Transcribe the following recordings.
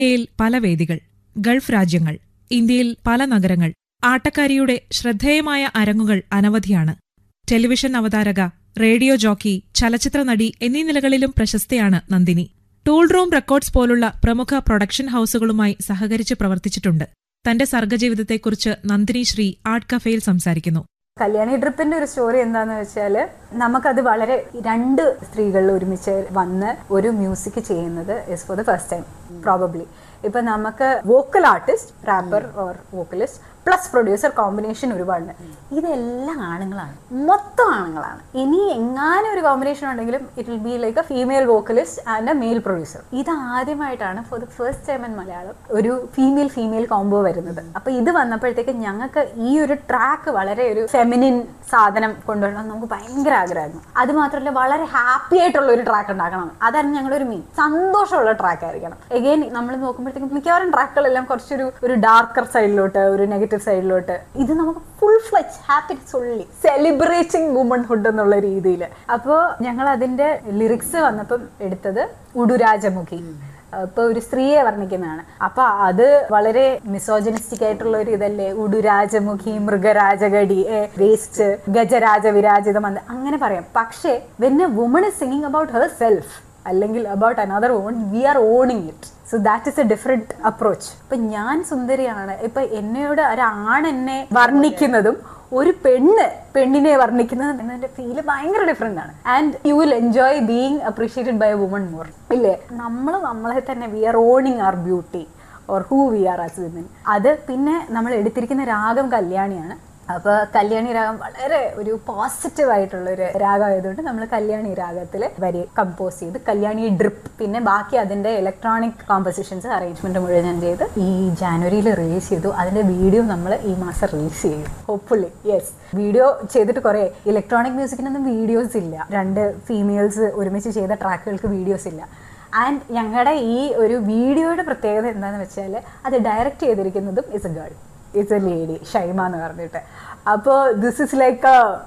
ഇന്ത്യയിൽ പല വേദികൾ ഗൾഫ് രാജ്യങ്ങൾ ഇന്ത്യയിൽ പല നഗരങ്ങൾ ആട്ടക്കാരിയുടെ ശ്രദ്ധേയമായ അരങ്ങുകൾ അനവധിയാണ് ടെലിവിഷൻ അവതാരക റേഡിയോ ജോക്കി ചലച്ചിത്ര നടി എന്നീ നിലകളിലും പ്രശസ്തയാണ് നന്ദിനി ടൂൾ റൂം റെക്കോർഡ്സ് പോലുള്ള പ്രമുഖ പ്രൊഡക്ഷൻ ഹൌസുകളുമായി സഹകരിച്ച് പ്രവർത്തിച്ചിട്ടുണ്ട് തന്റെ സർഗജീവിതത്തെക്കുറിച്ച് നന്ദിനി ശ്രീ ആർട്ട് കഫേയിൽ സംസാരിക്കുന്നു കല്യാണി ട്രിപ്പിന്റെ ഒരു സ്റ്റോറി എന്താന്ന് വെച്ചാൽ നമുക്കത് വളരെ രണ്ട് സ്ത്രീകൾ ഒരുമിച്ച് വന്ന് ഒരു മ്യൂസിക് ചെയ്യുന്നത് is for the first time probably ഇപ്പൊ നമുക്ക് vocal artist rapper or vocalist plus producer combination ഒരുപാടുണ്ട് ഇതെല്ലാം ആണുങ്ങളാണ് മൊത്തം ആണുങ്ങളാണ് ഇനി എങ്ങാനും ഒരു കോമ്പിനേഷൻ ഉണ്ടെങ്കിലും it will be like a female vocalist and a male producer ഇത് ആദ്യമായിട്ടാണ് for the first time in Malayalam ഒരു ഫീമെയിൽ ഫീമെയിൽ കോംബോ വരുന്നത് അപ്പൊ ഇത് വന്നപ്പോഴത്തേക്ക് ഞങ്ങൾക്ക് ഈ ഒരു ട്രാക്ക് വളരെ ഒരു ഫെമിനിൻ സാധനം കൊണ്ടുവരണം നമുക്ക് ഭയങ്കര ആഗ്രഹമായിരുന്നു അത് മാത്രമല്ല വളരെ ഹാപ്പി ആയിട്ടുള്ള ഒരു ട്രാക്ക് ഉണ്ടാക്കണം അതായിരുന്നു ഞങ്ങളുടെ ഒരു മീൻ സന്തോഷമുള്ള ട്രാക്ക് ആയിരിക്കണം എഗെയിൻ നമ്മൾ നോക്കുമ്പോഴത്തേക്കും മിക്കവാറും ട്രാക്കുകളെല്ലാം കുറച്ചൊരു ഒരു ഡാർക്കർ സൈഡിലോട്ട് ഒരു നെഗറ്റീവ് സൈഡിലോട്ട് ഇത് നമുക്ക് ഫുൾ ഫ്ലെച്ച് ഹാപ്പിനെസ് ഉള്ളി സെലിബ്രേറ്റിംഗ് വുമൺഹുഡ് എന്നുള്ള രീതിയിൽ അപ്പോൾ ഞങ്ങൾ അതിന്റെ ലിറിക്സ് വന്നപ്പം എടുത്തത് ഉടുരാജമുഖി ഇപ്പൊ ഒരു സ്ത്രീയെ വർണ്ണിക്കുന്നതാണ് അപ്പൊ അത് വളരെ മിസോജനിസ്റ്റിക് ആയിട്ടുള്ള ഒരു ഇതല്ലേ ഉടുരാജമുഖി മൃഗരാജഗടി വേസ്റ്റ് ഗജരാജ വിരാജിതം അത് അങ്ങനെ പറയാം പക്ഷേ when a woman is singing about herself അല്ലെങ്കിൽ about another woman we are owning it so that is a different approach ഇപ്പൊ ഞാൻ സുന്ദരിയാണ് ഇപ്പൊ എന്നോട് ഒരാൺ എന്നെ വർണ്ണിക്കുന്നതും ഒരു പെണ്ണ് പെണ്ണിനെ വർണ്ണിക്കുന്നത് എന്നതിന്റെ ഫീല് ഭയങ്കര ഡിഫറെന്റ് ആണ് and you will enjoy being appreciated by a woman more ഇല്ലേ നമ്മൾ നമ്മളെ തന്നെ we are owning our beauty or who we are as women അത് പിന്നെ നമ്മൾ എടുത്തിരിക്കുന്ന രാഗം കല്യാണിയാണ് അപ്പോൾ കല്യാണി രാഗം വളരെ ഒരു പോസിറ്റീവ് ആയിട്ടുള്ള ഒരു രാഗം ആയതുകൊണ്ട് നമ്മൾ കല്യാണി രാഗത്തിൽ വരി കമ്പോസ് ചെയ്ത് കല്യാണി ഡ്രിപ്പ് പിന്നെ ബാക്കി അതിന്റെ ഇലക്ട്രോണിക് കോമ്പസിഷൻസ് അറേഞ്ച്മെന്റ് മുഴുവൻ ഞാൻ ചെയ്ത് ഈ ജാനുവരിയിൽ റിലീസ് ചെയ്തു അതിന്റെ വീഡിയോ നമ്മൾ ഈ മാസം റിലീസ് ചെയ്യും ഹോപ്പ്ഫുള്ളി യെസ് വീഡിയോ ചെയ്തിട്ട് കുറേ ഇലക്ട്രോണിക് മ്യൂസിക്കിനൊന്നും വീഡിയോസ് ഇല്ല രണ്ട് ഫീമെയിൽസ് ഒരുമിച്ച് ചെയ്ത ട്രാക്കുകൾക്ക് വീഡിയോസ് ഇല്ല ആൻഡ് ഞങ്ങളുടെ ഈ ഒരു വീഡിയോയുടെ പ്രത്യേകത എന്താണെന്ന് വെച്ചാൽ അത് ഡയറക്റ്റ് ചെയ്തിരിക്കുന്നതും is a girl it's a lady Shaima എന്ന് പറഞ്ഞിട്ട് അപ്പോൾ this is like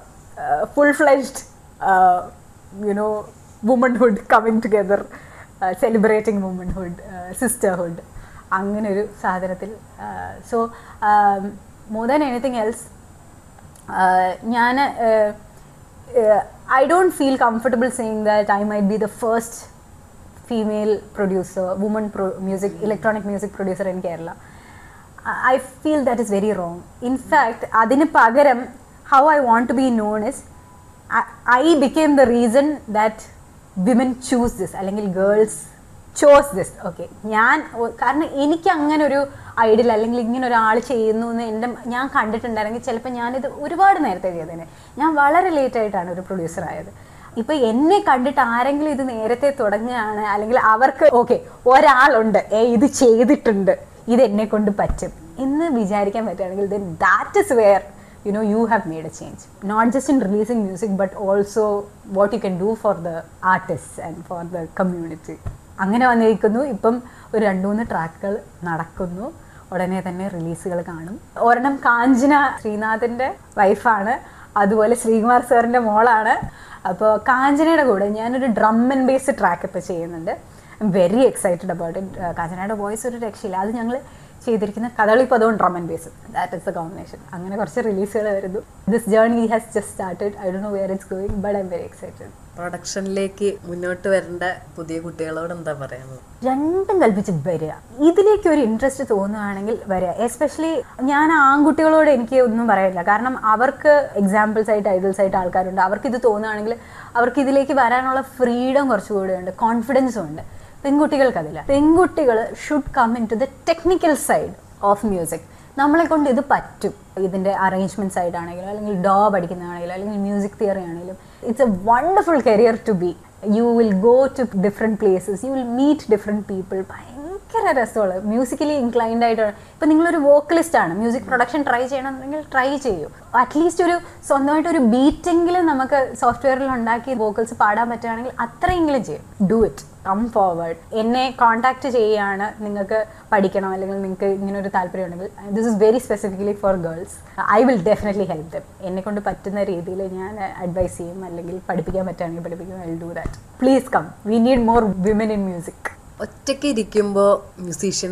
a full fleshed you know womanhood coming together celebrating womanhood sisterhood അങ്ങനെ ഒരു സാധനത്തിൽ so more than anything else ഞാൻ I don't feel comfortable saying that I might be the first female producer woman pro music electronic music producer in Kerala I feel that is very wrong in fact അതിന് പകരം how I won't to be known is I became the reason that women choose this അല്ലെങ്കിൽ girls chose this okay ഞാൻ കാരണം എനിക്ക് അങ്ങനെ ഒരു ideal അല്ലെങ്കിൽ ഇങ്ങനെ ഒരാൾ ചെയ്യുന്നു എന്ന് എൻ്റെ ഞാൻ കണ്ടിട്ടുണ്ടായിരുന്നെങ്കിൽ ചിലപ്പോൾ ഞാനിത് ഒരുപാട് നേരത്തെ ചെയ്തേനെ ഞാൻ വളരെ ലേറ്റ് ആയിട്ടാണ് ഒരു പ്രൊഡ്യൂസർ ആയത് ഇപ്പൊ എന്നെ കണ്ടിട്ട് ആരെങ്കിലും ഇത് നേരത്തെ തുടങ്ങുകയാണ് അല്ലെങ്കിൽ അവർക്ക് ഓക്കെ ഒരാളുണ്ട് ഏ ഇത് ചെയ്തിട്ടുണ്ട് ഇത് എന്നെ കൊണ്ട് പറ്റും എന്ന് വിചാരിക്കാൻ പറ്റുകയാണെങ്കിൽ then that is where you know you have made a change not just in releasing music but also what you can do for the artist and for the community അങ്ങനെ വന്നിരിക്കുന്നു ഇപ്പം ഒരു രണ്ട് മൂന്ന് ട്രാക്കുകൾ നടക്കുന്നു ഉടനെ തന്നെ റിലീസുകൾ കാണും ഒരെണ്ണം കാഞ്ചന ശ്രീനാഥിൻ്റെ വൈഫാണ് അതുപോലെ ശ്രീകുമാർ സാറിൻ്റെ മോളാണ് അപ്പോൾ കാഞ്ചനയുടെ കൂടെ ഞാനൊരു ഡ്രം ആൻഡ് ബേസ് ട്രാക്ക് ഇപ്പോൾ ചെയ്യുന്നുണ്ട് I'm very excited about it കാഞ്ചനയുടെ വോയിസ് ഒരു രക്ഷയില്ല അത് ഞങ്ങൾ ചെയ്തിരിക്കുന്ന കഥകളിപ്പദവും ഡ്രം ആൻഡ് ബേസും ദാറ്റ് ഇസ് ദ കോമ്പിനേഷൻ അങ്ങനെ കുറച്ച് റിലീസുകൾ വരുന്നു this journey has just started I do know where it's going but I'm very excited പ്രൊഡക്ഷനിലേക്ക് മുന്നോട്ട് വരേണ്ട പുതിയ കുട്ടികളോട് എന്താ പറയുന്നത് രണ്ടും കൽപ്പിച്ച് വരിക ഇതിലേക്ക് ഒരു ഇൻട്രസ്റ്റ് തോന്നുകയാണെങ്കിൽ വരിക എസ്പെഷ്യലി ഞാൻ ആൺകുട്ടികളോട് എനിക്ക് ഒന്നും പറയാനില്ല കാരണം അവർക്ക് എക്സാമ്പിൾസ് ആയിട്ട് ഐഡൽസ് ആയിട്ട് ആൾക്കാരുണ്ട് അവർക്ക് ഇത് തോന്നുകയാണെങ്കിൽ അവർക്ക് ഇതിലേക്ക് വരാനുള്ള ഫ്രീഡം കുറച്ചുകൂടെ ഉണ്ട് കോൺഫിഡൻസും ഉണ്ട് പെൺകുട്ടികൾക്കതില്ല പെൺകുട്ടികൾ should come in to the technical side of music നമ്മളെ കൊണ്ട് ഇത് പറ്റും ഇതിൻ്റെ അറേഞ്ച്മെന്റ് സൈഡ് ആണെങ്കിലും അല്ലെങ്കിൽ ഡോ പഠിക്കുന്നതാണെങ്കിലും അല്ലെങ്കിൽ മ്യൂസിക് തിയറി ആണെങ്കിലും it's a wonderful career to be you will go to different places you will meet different people ഭയങ്കര രസമുള്ള മ്യൂസിക്കലി ഇൻക്ലൈൻഡ് ആയിട്ടാണ് ഇപ്പം നിങ്ങളൊരു വോക്കലിസ്റ്റ് ആണ് മ്യൂസിക് പ്രൊഡക്ഷൻ ട്രൈ ചെയ്യണമെന്നുണ്ടെങ്കിൽ ട്രൈ ചെയ്യൂ അറ്റ്ലീസ്റ്റ് ഒരു സ്വന്തമായിട്ട് ഒരു ബീറ്റെങ്കിലും നമുക്ക് സോഫ്റ്റ്വെയറിൽ ഉണ്ടാക്കി വോക്കൽസ് പാടാൻ പറ്റുകയാണെങ്കിൽ അത്രയെങ്കിലും ചെയ്യും ഡു ഇറ്റ് കം ഫോർവേഡ് എന്നെ കോൺടാക്ട് ചെയ്യുകയാണ് നിങ്ങൾക്ക് പഠിക്കണം അല്ലെങ്കിൽ നിങ്ങൾക്ക് ഇങ്ങനെ ഒരു താല്പര്യം ഉണ്ടെങ്കിൽ this is very specifically for girls I will definitely help them എന്നെ കൊണ്ട് പറ്റുന്ന രീതിയിൽ ഞാൻ അഡ്വൈസ് ചെയ്യും അല്ലെങ്കിൽ പഠിപ്പിക്കാൻ പറ്റുകയാണെങ്കിൽ പഠിപ്പിക്കും I do that please come we need more women in music ഒറ്റയ്ക്ക് ഇരിക്കുമ്പോൾ മ്യൂസീഷ്യൻ